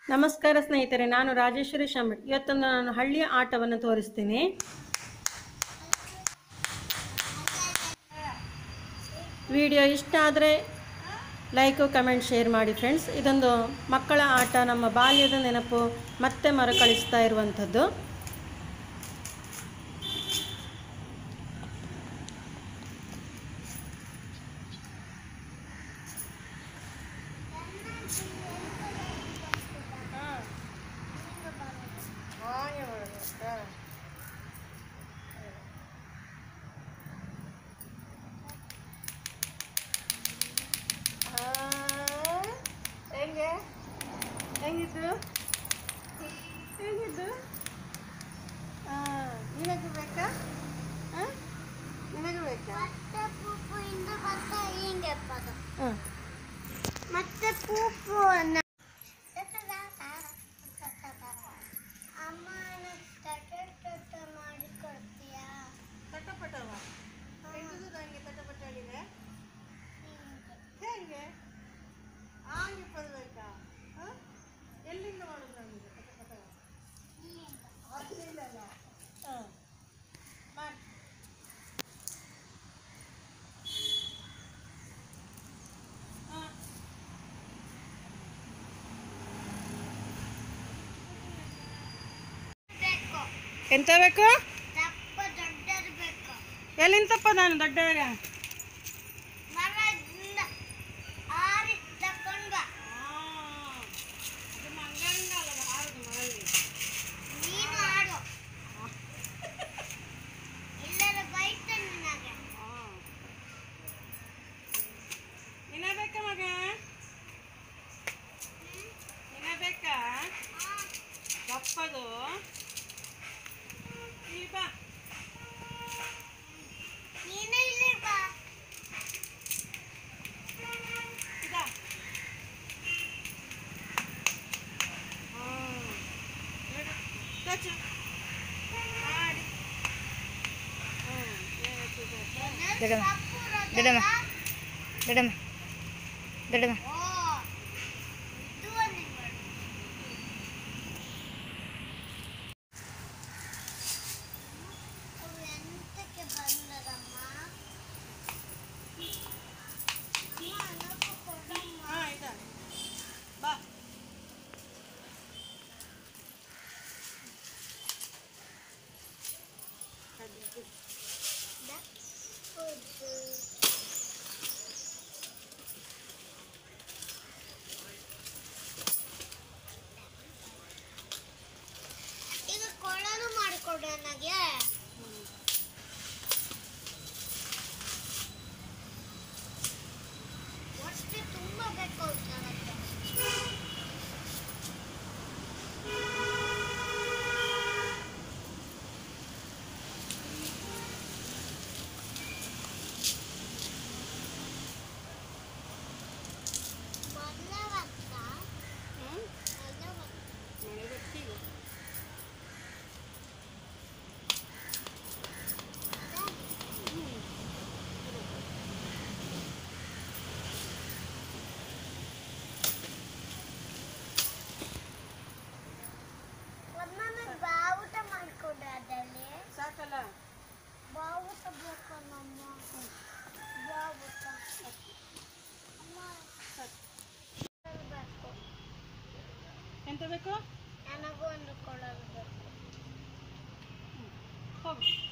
ನಮಸ್ಕಾರ ಸ್ನೇಹಿತರೆ ನಾನು ರಾಜೇಶ್ವರಿ ಶಂಬಟ್ ಇವತ್ತೊಂದು ನಾನು ಹಳ್ಳಿಯ ಆಟವನ್ನು ತೋರಿಸ್ತೀನಿ ವಿಡಿಯೋ ಇಷ್ಟ ಆದರೆ ಲೈಕು ಕಮೆಂಟ್ ಶೇರ್ ಮಾಡಿ ಫ್ರೆಂಡ್ಸ್ ಇದೊಂದು ಮಕ್ಕಳ ಆಟ ನಮ್ಮ ಬಾಲ್ಯದ ನೆನಪು ಮತ್ತೆ ಮರುಕಳಿಸ್ತಾ ಇರುವಂಥದ್ದು ಹೆಂಗೆ ಹೆಂಗಿದ್ದು ಹೆಂಗಿದ್ದು ನಿನಗೆ ಬೇಕಾ ಆ? ನಿನಗೆ ಬೇಕಾ ಹಾಂ ಮತ್ತೆ ಪೂಪು ಅನ್ನ ಅಮ್ಮನ ತಟ ಮಾಡಿ ಕೊಡ್ತೀಯಾ ತಟಪಟವ ಹೆಂಗಿದು ನನಗೆ ತಟಪಟಳಿದೆ ಹೇಗೆ ಹಾಗೆ ಬರಬೇಕಾ ಎಲ್ಲಿಂದ ಮಾಡೋದು ನನಗೆ ತಟಪಟವ ಅಲ್ಲಿಂದಲ್ಲ ಹಾಂ ಮಾಡಿ ಹಾಂ ಬೇಕು ಎಂತ ಬೇಕು ದಪ್ಪ ದೊಡ್ಡದು ಬೇಕು ಎಲ್ಲಿಂತಪ್ಪ ನಾನು ದೊಡ್ಡವರ ಮರದಿಂದ ಆರಿ ತಕೊಂಡ್ ಬಾ ನೀನು ಆಡು ಎಲ್ಲರೂ ಬೈತಾನೆ ನನಗೆ ನಿನ ಬೇಕಾ ಮಗ ನಿನ ಬೇಕಾ ದಪ್ಪದು ಇಲ್ಲಿ ಬಾ ನೀನು ಇಲ್ಲಿ ಬಾ ಇದಾ ಹಾಂ ಟಚ್ ಮಾಡಿ ಹ್ಞೂ ದಡಮ ದಡಮ ದಡಮ ದಡಮ ಓ ಇದು ಒಂದು ಮಾಡು. ಅವು ಎಂತಕ್ಕೆ ಬಂದದಮ್ಮ ಅಮ್ಮ, ನನಗೂ ಕೊಡಮ್ಮ. ಹಾಂ ಇದಾ ಬಾ ಹೌದು. ಈಗ ಕೊಳಲು ಮಾಡಿಕೊಡು ನನಗೆ ಹೊಟ್ಟೆ ತುಂಬಾ ಬೇಕು ನನಗೆ ಮೊದಲವತ್ತ ಹ್ಞೂ ಮೊದಲವತ್ತ ಮಳೆ ಬರ್ತೀವಿ ಒಮ್ಮೊಮ್ಮೆ ಬಾವುಟ ಮಾಡಿಕೊಡು ಅದರಲ್ಲಿ ಸಾಕಲ್ಲ ಬಾವುಟ ಬೇಕು ನಮ್ಮ ಬಾವುಟ ಅಮ್ಮ ಬೇಕು ಎಂತ ಬೇಕು ನನಗೂ ಒಂದು ಕೊಳಲು ಬೇಕು ಹೋಗು